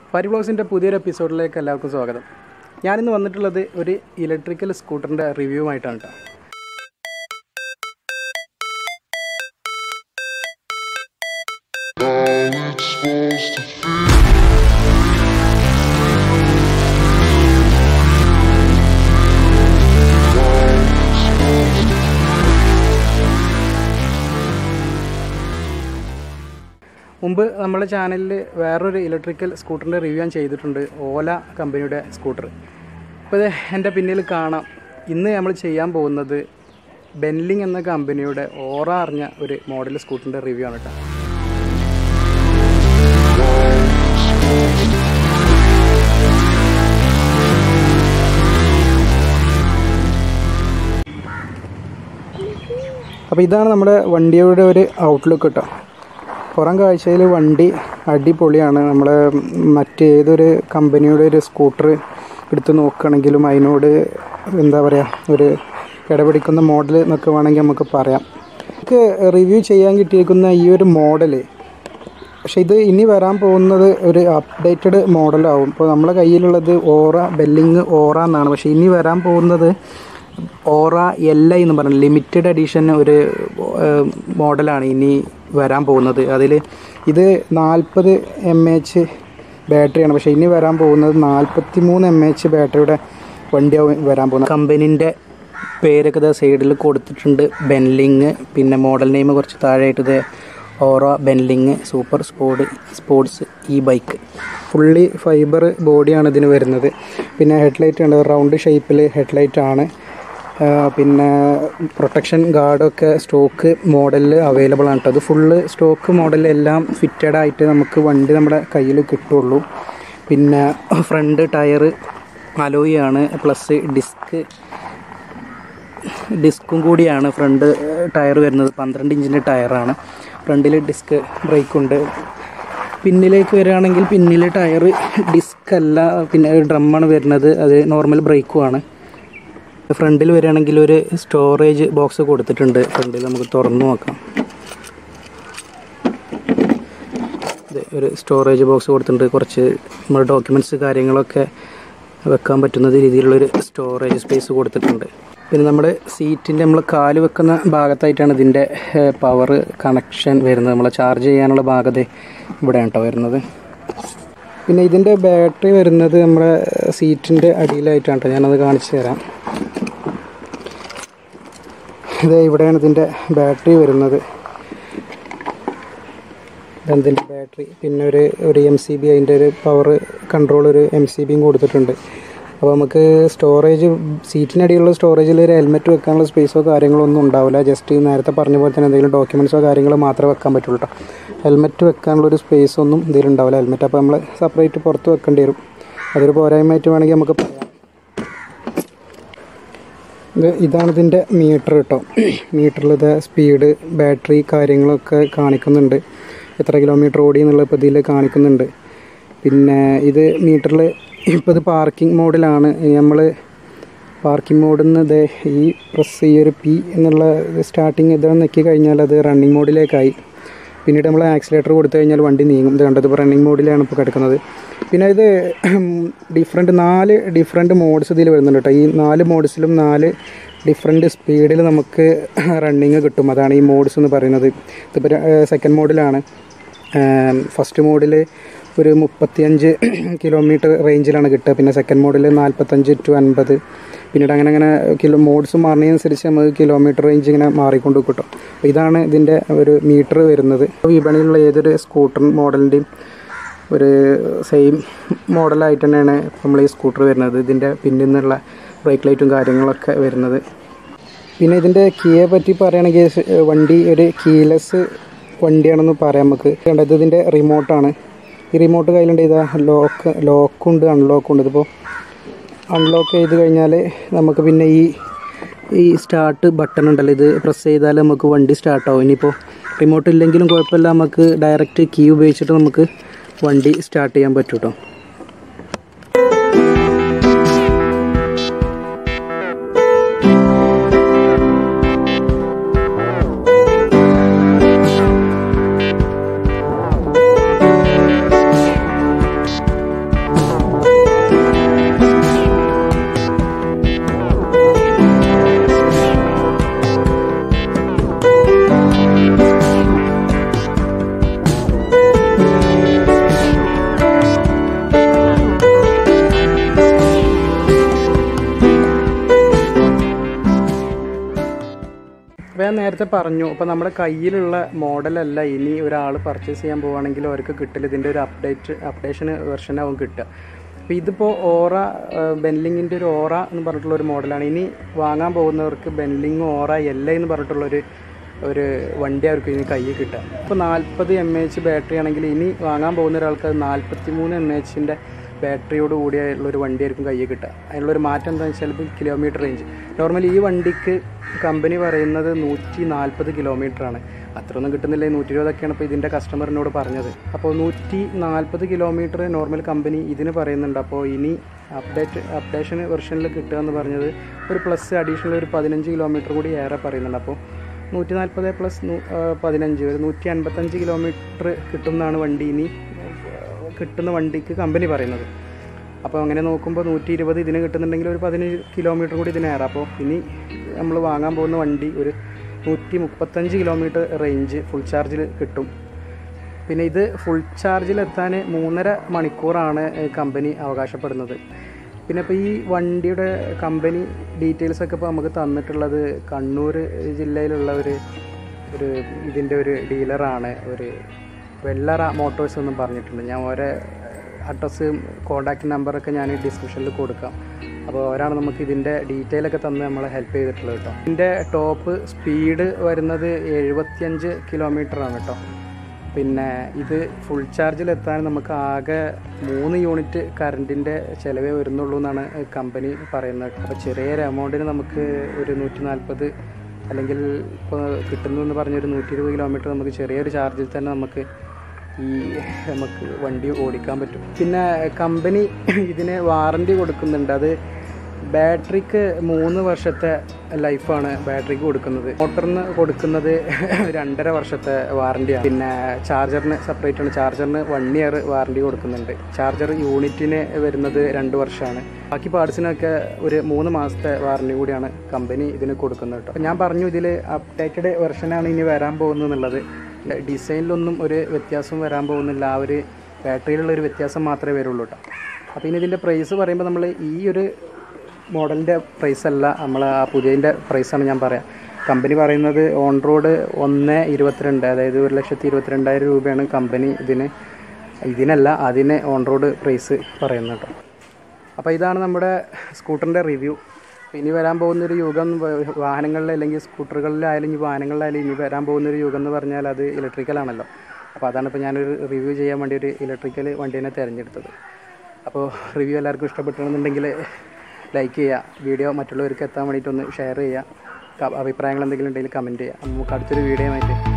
ഫരി ബ്ലോഗ്സിൻ്റെ പുതിയൊരു എപ്പിസോഡിലേക്ക് എല്ലാവർക്കും സ്വാഗതം ഞാനിന്ന് വന്നിട്ടുള്ളത് ഒരു ഇലക്ട്രിക്കൽ സ്കൂട്ടറിൻ്റെ റിവ്യൂ ആയിട്ടാണ് കേട്ടോ മുമ്പ് നമ്മുടെ ചാനലിൽ വേറൊരു ഇലക്ട്രിക്കൽ സ്കൂട്ടറിൻ്റെ റിവ്യൂ ഞാൻ ചെയ്തിട്ടുണ്ട് ഓല കമ്പനിയുടെ സ്കൂട്ടർ ഇപ്പോൾ ഇത് എൻ്റെ പിന്നിൽ കാണാം ഇന്ന് നമ്മൾ ചെയ്യാൻ പോകുന്നത് ബെൻലിംഗ് എന്ന കമ്പനിയുടെ ഓറ അറിഞ്ഞ ഒരു മോഡൽ സ്കൂട്ടറിൻ്റെ റിവ്യൂ ആണ് കേട്ടോ അപ്പോൾ ഇതാണ് നമ്മുടെ വണ്ടിയുടെ ഒരു ഔട്ട്ലുക്ക് കേട്ടോ പുറം കാഴ്ചയിൽ വണ്ടി അടിപൊളിയാണ് നമ്മൾ മറ്റേതൊരു കമ്പനിയുടെ ഒരു സ്കൂട്ടർ എടുത്ത് നോക്കുകയാണെങ്കിലും അതിനോട് എന്താ പറയുക ഒരു ഇടപിടിക്കുന്ന മോഡൽ എന്നൊക്കെ വേണമെങ്കിൽ നമുക്ക് പറയാം നമുക്ക് റിവ്യൂ ചെയ്യാൻ കിട്ടിയിരിക്കുന്ന ഈ ഒരു മോഡൽ പക്ഷേ ഇത് ഇനി വരാൻ പോകുന്നത് ഒരു അപ്ഡേറ്റഡ് മോഡലാവും ഇപ്പോൾ നമ്മളെ കയ്യിലുള്ളത് ഓറ ബെല്ലിങ് ഓറ എന്നാണ് പക്ഷേ ഇനി വരാൻ പോകുന്നത് ഓറ എൽ ഐ എന്ന് പറഞ്ഞ ലിമിറ്റഡ് എഡിഷൻ ഒരു ഏഹ്, മോഡലാണ് ഇനി വരാൻ പോകുന്നത് അതിൽ ഇത് നാൽപ്പത് എം എച്ച് ബാറ്ററിയാണ് പക്ഷേ ഇനി വരാൻ പോകുന്നത് നാൽപ്പത്തി മൂന്ന് എം എച്ച് ബാറ്ററിയുടെ വണ്ടിയാവും വരാൻ പോകുന്നത് കമ്പനീൻ്റെ പേരൊക്കെ ഇതാ സൈഡിൽ കൊടുത്തിട്ടുണ്ട് ബെൻലിങ് പിന്നെ മോഡൽ നെയിം കുറച്ച് താഴെയായിട്ട് ഇത് Aura Benling super sport sports ഈ ബൈക്ക് ഫുള്ളി ഫൈബർ ബോഡിയാണ് ഇതിന് വരുന്നത് പിന്നെ ഹെഡ്ലൈറ്റ് ഉണ്ട് റൗണ്ട് ഷേപ്പിൽ ഹെഡ്ലൈറ്റ് ആണ് ആ, പിന്നെ പ്രൊട്ടക്ഷൻ ഗാർഡൊക്കെ സ്റ്റോക്ക് മോഡലിൽ അവൈലബിൾ ആണ് കേട്ടോ അത് ഫുള്ള് സ്റ്റോക്ക് മോഡൽ എല്ലാം ഫിറ്റഡ് ആയിട്ട് നമുക്ക് വണ്ടി നമ്മുടെ കയ്യിൽ കിട്ടുള്ളൂ പിന്നെ ഫ്രണ്ട് ടയർ അലോയി ആണ് പ്ലസ് ഡിസ്ക് ഡിസ്കും കൂടിയാണ് ഫ്രണ്ട് ടയർ വരുന്നത് പന്ത്രണ്ട് ഇഞ്ചിൻ്റെ ടയറാണ് ഫ്രണ്ടിൽ ഡിസ്ക് ബ്രേക്കുണ്ട് പിന്നിലേക്ക് വരികയാണെങ്കിൽ പിന്നിലെ ടയർ ഡിസ്ക് അല്ല പിന്നെ ഡ്രമ്മാണ് വരുന്നത് അത് നോർമൽ ബ്രേക്കുമാണ് ഫ്രണ്ടിൽ വരികയാണെങ്കിൽ ഒരു സ്റ്റോറേജ് ബോക്സ് കൊടുത്തിട്ടുണ്ട് ഫ്രണ്ടിൽ നമുക്ക് തുറന്നു നോക്കാം ഇത് ഒരു സ്റ്റോറേജ് ബോക്സ് കൊടുത്തിട്ടുണ്ട് കുറച്ച് നമ്മുടെ ഡോക്യുമെൻറ്റ്സ് കാര്യങ്ങളൊക്കെ വെക്കാൻ പറ്റുന്ന രീതിയിലുള്ളൊരു സ്റ്റോറേജ് സ്പേസ് കൊടുത്തിട്ടുണ്ട് പിന്നെ നമ്മുടെ സീറ്റിൻ്റെ നമ്മൾ കാല് വെക്കുന്ന ഭാഗത്തായിട്ടാണ് ഇതിൻ്റെ പവർ കണക്ഷൻ വരുന്നത് നമ്മൾ ചാർജ് ചെയ്യാനുള്ള ഭാഗത ഇവിടെയാണ് കേട്ടോ വരുന്നത് പിന്നെ ഇതിൻ്റെ ബാറ്ററി വരുന്നത് നമ്മുടെ സീറ്റിൻ്റെ അടിയിലായിട്ടാണ് കേട്ടോ ഞാനത് കാണിച്ചു തരാം ഇത് ഇവിടെയാണ് ഇതിൻ്റെ ബാറ്ററി വരുന്നത് ഇതിൻ്റെ ബാറ്ററി പിന്നെ ഒരു ഒരു എം സി ബി അതിൻ്റെ ഒരു പവർ കൺട്രോൾ ഒരു എം സി ബിയും കൊടുത്തിട്ടുണ്ട് അപ്പോൾ നമുക്ക് സ്റ്റോറേജ് സീറ്റിനടിയിലുള്ള സ്റ്റോറേജിൽ ഒരു ഹെൽമെറ്റ് വെക്കാനുള്ള സ്പേസോ കാര്യങ്ങളോ ഒന്നും ഉണ്ടാവില്ല ജസ്റ്റ് നേരത്തെ പറഞ്ഞ പോലെ തന്നെ എന്തെങ്കിലും ഡോക്യുമെൻറ്റ്സോ കാര്യങ്ങളോ മാത്രമേ വെക്കാൻ പറ്റുള്ളൂ കേട്ടോ ഹെൽമെറ്റ് വെക്കാനുള്ള ഒരു സ്പേസ് ഒന്നും ഇതിൽ ഉണ്ടാവില്ല ഹെൽമെറ്റ് അപ്പോൾ നമ്മൾ സെപ്പറേറ്റ് പുറത്ത് വെക്കേണ്ടി വരും അതൊരു പോരായ്മയായിട്ട് വേണമെങ്കിൽ നമുക്ക് പറയാം ഇത് ഇതാണ് ഇതിൻ്റെ മീറ്റർ കേട്ടോ മീറ്ററിൽ ഇത് സ്പീഡ് ബാറ്ററി കാര്യങ്ങളൊക്കെ കാണിക്കുന്നുണ്ട് എത്ര കിലോമീറ്റർ ഓടി എന്നുള്ളത് ഇപ്പോൾ ഇതിൽ കാണിക്കുന്നുണ്ട് പിന്നെ ഇത് മീറ്ററിൽ ഇപ്പോൾ ഇത് പാർക്കിംഗ് മോഡിലാണ് നമ്മൾ പാർക്കിംഗ് മോഡിൽ നിന്ന് ഇത് ഈ പ്രസ് ഈ ഒരു പി എന്നുള്ള സ്റ്റാർട്ടിങ് ഇത് നെക്കി കഴിഞ്ഞാൽ അത് റണ്ണിങ് മോഡിലേക്കായി പിന്നീട് നമ്മൾ ആക്സിലേറ്റർ കൊടുത്തു കഴിഞ്ഞാൽ വണ്ടി നീങ്ങും ഇത് കണ്ടത് ഇപ്പോൾ റണ്ണിങ് മോഡിലാണ് ഇപ്പോൾ കിടക്കുന്നത് പിന്നെ ഇത് ഡിഫറെൻറ്റ് നാല് ഡിഫറെൻറ്റ് മോഡ്സ് ഇതിൽ വരുന്നുണ്ട് കേട്ടോ ഈ നാല് മോഡ്സിലും നാല് ഡിഫറെൻറ്റ് സ്പീഡിൽ നമുക്ക് റണ്ണിങ് കിട്ടും അതാണ് ഈ മോഡ്സ് എന്ന് പറയുന്നത് ഇതിപ്പോൾ സെക്കൻഡ് മോഡിലാണ് ഫസ്റ്റ് മോഡിൽ ഒരു മുപ്പത്തിയഞ്ച് കിലോമീറ്റർ റേഞ്ചിലാണ് കിട്ടുക പിന്നെ സെക്കൻഡ് മോഡിൽ നാൽപ്പത്തഞ്ച് ടു അൻപത് പിന്നീട് അങ്ങനെ അങ്ങനെ കിലോ മോഡ്സ് മാറുന്നതിനനുസരിച്ച് നമുക്ക് കിലോമീറ്റർ റേഞ്ച് ഇങ്ങനെ മാറിക്കൊണ്ട് കിട്ടും അപ്പോൾ ഇതാണ് ഇതിൻ്റെ ഒരു മീറ്റർ വരുന്നത് വിപണിയിലുള്ള ഏതൊരു സ്കൂട്ടർ മോഡലിൻ്റെയും ഒരു സെയിം മോഡലായിട്ട് തന്നെയാണ് നമ്മൾ ഈ സ്കൂട്ടർ വരുന്നത് ഇതിൻ്റെ പിന്നിൽ നിന്നുള്ള ബ്രേക്ക് ലൈറ്റും കാര്യങ്ങളൊക്കെ വരുന്നത് പിന്നെ ഇതിൻ്റെ കീയെ പറ്റി പറയുകയാണെങ്കിൽ സ് വണ്ടി ഒരു കീലെസ് വണ്ടിയാണെന്ന് പറയാം നമുക്ക് കണ്ടത് ഇതിൻ്റെ റിമോട്ടാണ് ഈ റിമോട്ട് കയ്യിലുണ്ട് ഇതാ ലോക്ക് ലോക്കുണ്ട് അൺലോക്കുണ്ട് ഇതിപ്പോൾ അൺലോക്ക് ചെയ്ത് കഴിഞ്ഞാൽ നമുക്ക് പിന്നെ ഈ ഈ സ്റ്റാർട്ട് ബട്ടൺ ഉണ്ടല്ലോ ഇത് പ്രസ് ചെയ്താൽ നമുക്ക് വണ്ടി സ്റ്റാർട്ടാവും ഇനിയിപ്പോൾ റിമോട്ട് ഇല്ലെങ്കിലും കുഴപ്പമില്ല നമുക്ക് ഡയറക്റ്റ് കീ ഉപയോഗിച്ചിട്ട് നമുക്ക് വണ്ടി സ്റ്റാർട്ട് ചെയ്യാൻ പറ്റും കേട്ടോ നേരത്തെ പറഞ്ഞു അപ്പോൾ നമ്മുടെ കയ്യിലുള്ള മോഡലല്ല ഇനി ഒരാൾ പർച്ചേസ് ചെയ്യാൻ പോവുകയാണെങ്കിൽ അവർക്ക് കിട്ടില്ല ഇതിൻ്റെ ഒരു അപ്ഡേറ്റ് അപ്ഡേഷൻ വെർഷനാവും കിട്ടുക അപ്പോൾ ഇതിപ്പോൾ ഓറ ബെൻലിങ്ങിൻ്റെ ഒരു ഓറ എന്ന് പറഞ്ഞിട്ടുള്ള ഒരു മോഡലാണ് ഇനി വാങ്ങാൻ പോകുന്നവർക്ക് ബെൻലിങ് ഓറ എൽ എന്ന് പറഞ്ഞിട്ടുള്ളൊരു ഒരു വണ്ടി അവർക്ക് ഇനി കയ്യിൽ കിട്ടുക അപ്പോൾ നാൽപ്പത് എം എച്ച് ബാറ്ററി ആണെങ്കിൽ ഇനി വാങ്ങാൻ പോകുന്ന ഒരാൾക്ക് അത് നാൽപ്പത്തി മൂന്ന് എം എച്ചിൻ്റെ ബാറ്ററിയോട് കൂടിയുള്ള ഒരു വണ്ടിയായിരിക്കും കയ്യിൽ കിട്ടുക അതിനുള്ളൊരു മാറ്റം എന്താണെന്ന് വെച്ചാൽ ഇപ്പോൾ കിലോമീറ്റർ റേഞ്ച് നോർമലി ഈ വണ്ടിക്ക് കമ്പനി പറയുന്നത് നൂറ്റി നാൽപ്പത് കിലോമീറ്ററാണ് അത്രയൊന്നും കിട്ടുന്നില്ല നൂറ്റി ഇരുപതൊക്കെയാണ് ഇപ്പോൾ ഇതിൻ്റെ കസ്റ്റമറിനോട് പറഞ്ഞത് അപ്പോൾ നൂറ്റി നാൽപ്പത് കിലോമീറ്റർ നോർമൽ കമ്പനി ഇതിന് പറയുന്നുണ്ട് അപ്പോൾ ഇനി അപ്ഡേറ്റ് അപ്ഡേഷൻ വെർഷനിൽ കിട്ടുക എന്ന് പറഞ്ഞത് ഒരു പ്ലസ് അഡീഷണൽ ഒരു പതിനഞ്ച് കിലോമീറ്റർ കൂടി ഏറെ പറയുന്നുണ്ട് അപ്പോൾ നൂറ്റി നാൽപ്പത് പ്ലസ് പതിനഞ്ച് ഒരു നൂറ്റി അൻപത്തഞ്ച് കിലോമീറ്റർ കിട്ടുന്നതാണ് വണ്ടി ഇനി കിട്ടുന്ന വണ്ടിക്ക് കമ്പനി പറയുന്നത് അപ്പോൾ അങ്ങനെ നോക്കുമ്പോൾ നൂറ്റി ഇരുപത് ഇതിന് കിട്ടുന്നുണ്ടെങ്കിൽ ഒരു പതിനഞ്ച് കിലോമീറ്റർ കൂടി ഇതിനേറെ അപ്പോൾ ഇനി നമ്മൾ വാങ്ങാൻ പോകുന്ന വണ്ടി ഒരു നൂറ്റി മുപ്പത്തഞ്ച് കിലോമീറ്റർ റേഞ്ച് ഫുൾ ചാർജിൽ കിട്ടും പിന്നെ ഇത് ഫുൾ ചാർജിലെത്താൻ മൂന്നര മണിക്കൂറാണ് കമ്പനി അവകാശപ്പെടുന്നത് പിന്നെ ഇപ്പോൾ ഈ വണ്ടിയുടെ കമ്പനി ഡീറ്റെയിൽസ് ഒക്കെ ഇപ്പോൾ നമുക്ക് തന്നിട്ടുള്ളത് കണ്ണൂർ ജില്ലയിലുള്ള ഒരു ഒരു ഇതിൻ്റെ ഒരു ഡീലറാണ് ഒരു വെള്ളറ മോട്ടോഴ്സ് എന്നും പറഞ്ഞിട്ടുണ്ട് ഞാൻ ഓരോ അഡ്രസ്സ് കോൺടാക്റ്റ് നമ്പറൊക്കെ ഞാൻ ഡിസ്ക്രിപ്ഷനിൽ കൊടുക്കാം അപ്പോൾ അവരാണ് നമുക്ക് ഇതിൻ്റെ ഡീറ്റെയിൽ ഒക്കെ തന്ന് നമ്മളെ ഹെൽപ്പ് ചെയ്തിട്ടുള്ളത് കേട്ടോ ഇതിൻ്റെ ടോപ്പ് സ്പീഡ് വരുന്നത് എഴുപത്തിയഞ്ച് കിലോമീറ്ററാണ് കേട്ടോ പിന്നെ ഇത് ഫുൾ ചാർജിലെത്താൻ നമുക്ക് ആകെ മൂന്ന് യൂണിറ്റ് കറണ്ടിൻ്റെ ചിലവേ വരുന്നുള്ളൂ എന്നാണ് കമ്പനി പറയുന്നത് അപ്പോൾ ചെറിയൊരു എമൗണ്ടിന് നമുക്ക് ഒരു നൂറ്റി നാൽപ്പത് അല്ലെങ്കിൽ ഇപ്പോൾ കിട്ടുന്നു എന്ന് പറഞ്ഞൊരു നൂറ്റി ഇരുപത് കിലോമീറ്റർ നമുക്ക് ചെറിയൊരു ചാർജിൽ തന്നെ നമുക്ക് ഈ നമുക്ക് വണ്ടി ഓടിക്കാൻ പറ്റും പിന്നെ കമ്പനി ഇതിന് വാറണ്ടി കൊടുക്കുന്നുണ്ട് അത് ബാറ്ററിക്ക് മൂന്ന് വർഷത്തെ ലൈഫാണ് ബാറ്ററിക്ക് കൊടുക്കുന്നത് മോട്ടറിന് കൊടുക്കുന്നത് രണ്ടര വർഷത്തെ വാറണ്ടിയാണ് പിന്നെ ചാർജറിന് സെപ്പറേറ്റ് ആണ് ചാർജറിന് വൺ ഇയർ വാറണ്ടി കൊടുക്കുന്നുണ്ട് ചാർജർ യൂണിറ്റിന് വരുന്നത് രണ്ട് വർഷമാണ് ബാക്കി പാർട്സിനൊക്കെ ഒരു മൂന്ന് മാസത്തെ വാറണ്ടി കൂടിയാണ് കമ്പനി ഇതിന് കൊടുക്കുന്നത് കേട്ടോ ഞാൻ പറഞ്ഞു ഇതിൽ അപ്ഡേറ്റഡ് വെർഷനാണ് ഇനി വരാൻ പോകുന്നത് എന്നുള്ളത് ഡിസൈനിലൊന്നും ഒരു വ്യത്യാസം വരാൻ പോകുന്നില്ല ആ ഒരു ബാറ്ററിയിലുള്ള ഒരു വ്യത്യാസം മാത്രമേ വരുള്ളൂ കേട്ടോ അപ്പോൾ ഇനി ഇതിൻ്റെ പ്രൈസ് പറയുമ്പോൾ നമ്മൾ ഈ ഒരു മോഡലിൻ്റെ പ്രൈസ് അല്ല നമ്മൾ ആ പുതിയതിൻ്റെ പ്രൈസാണ് ഞാൻ പറയാം കമ്പനി പറയുന്നത് ഓൺ റോഡ് ഒന്ന് ഇരുപത്തിരണ്ട് അതായത് ഒരു ലക്ഷത്തി ഇരുപത്തിരണ്ടായിരം രൂപയാണ് കമ്പനി ഇതിന് ഇതിനല്ല അതിന് ഓൺ റോഡ് പ്രൈസ് പറയുന്നത് കേട്ടോ അപ്പോൾ ഇതാണ് നമ്മുടെ സ്കൂട്ടറിൻ്റെ റിവ്യൂ ഇനി വരാൻ പോകുന്നൊരു യുഗം വാഹനങ്ങളിൽ അല്ലെങ്കിൽ സ്കൂട്ടറുകളിലായാലും ഇനി വാഹനങ്ങളിലായാലും ഇനി വരാൻ പോകുന്നൊരു യുഗം എന്ന് പറഞ്ഞാൽ അത് ഇലക്ട്രിക്കലാണല്ലോ അപ്പോൾ അതാണ് ഇപ്പോൾ ഞാനൊരു റിവ്യൂ ചെയ്യാൻ വേണ്ടി ഒരു ഇലക്ട്രിക്കൽ വണ്ടീനെ തിരഞ്ഞെടുത്തത് അപ്പോൾ റിവ്യൂ എല്ലാവർക്കും ഇഷ്ടപ്പെട്ടിട്ടുണ്ടെങ്കിൽ ലൈക്ക് ചെയ്യുക വീഡിയോ മറ്റുള്ളവർക്ക് എത്താൻ വേണ്ടിയിട്ടൊന്ന് ഷെയർ ചെയ്യുക അഭിപ്രായങ്ങൾ എന്തെങ്കിലും ഉണ്ടെങ്കിൽ കമൻറ്റ് ചെയ്യുക നമുക്ക് അടുത്തൊരു വീഡിയോ ആയിട്ട്